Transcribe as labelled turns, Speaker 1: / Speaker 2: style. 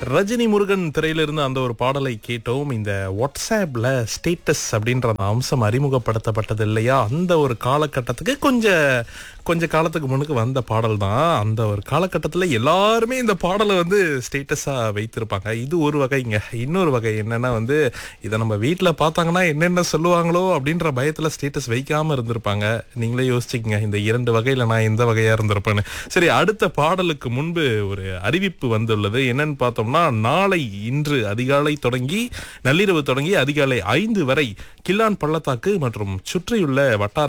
Speaker 1: ரஜினி முருகன் திரையிலிருந்து அந்த ஒரு பாடலை கேட்டோம் இந்த வாட்ஸ்அப்ல ஸ்டேட்டஸ் அப்படின்ற அந்த அம்சம் அறிமுகப்படுத்தப்பட்டது இல்லையா அந்த ஒரு காலகட்டத்துக்கு கொஞ்சம் கொஞ்ச காலத்துக்கு முன்னுக்கு வந்த பாடல் தான் அந்த ஒரு காலகட்டத்தில் எல்லாருமே இந்த பாடலை வந்து ஸ்டேட்டஸாக வைத்திருப்பாங்க இது ஒரு வகைங்க இன்னொரு வகை என்னன்னா வந்து இதை நம்ம வீட்டில் பார்த்தாங்கன்னா என்னென்ன சொல்லுவாங்களோ அப்படின்ற பயத்தில் ஸ்டேட்டஸ் வைக்காம இருந்திருப்பாங்க நீங்களே யோசிச்சுக்கங்க இந்த இரண்டு வகையில் நான் எந்த வகையாக இருந்திருப்பேன்னு சரி அடுத்த பாடலுக்கு முன்பு ஒரு அறிவிப்பு வந்துள்ளது என்னன்னு பார்த்தோம்னா நாளை இன்று அதிகாலை தொடங்கி நள்ளிரவு தொடங்கி அதிகாலை ஐந்து வரை கில்லான் பள்ளத்தாக்கு மற்றும் சுற்றியுள்ள வட்டார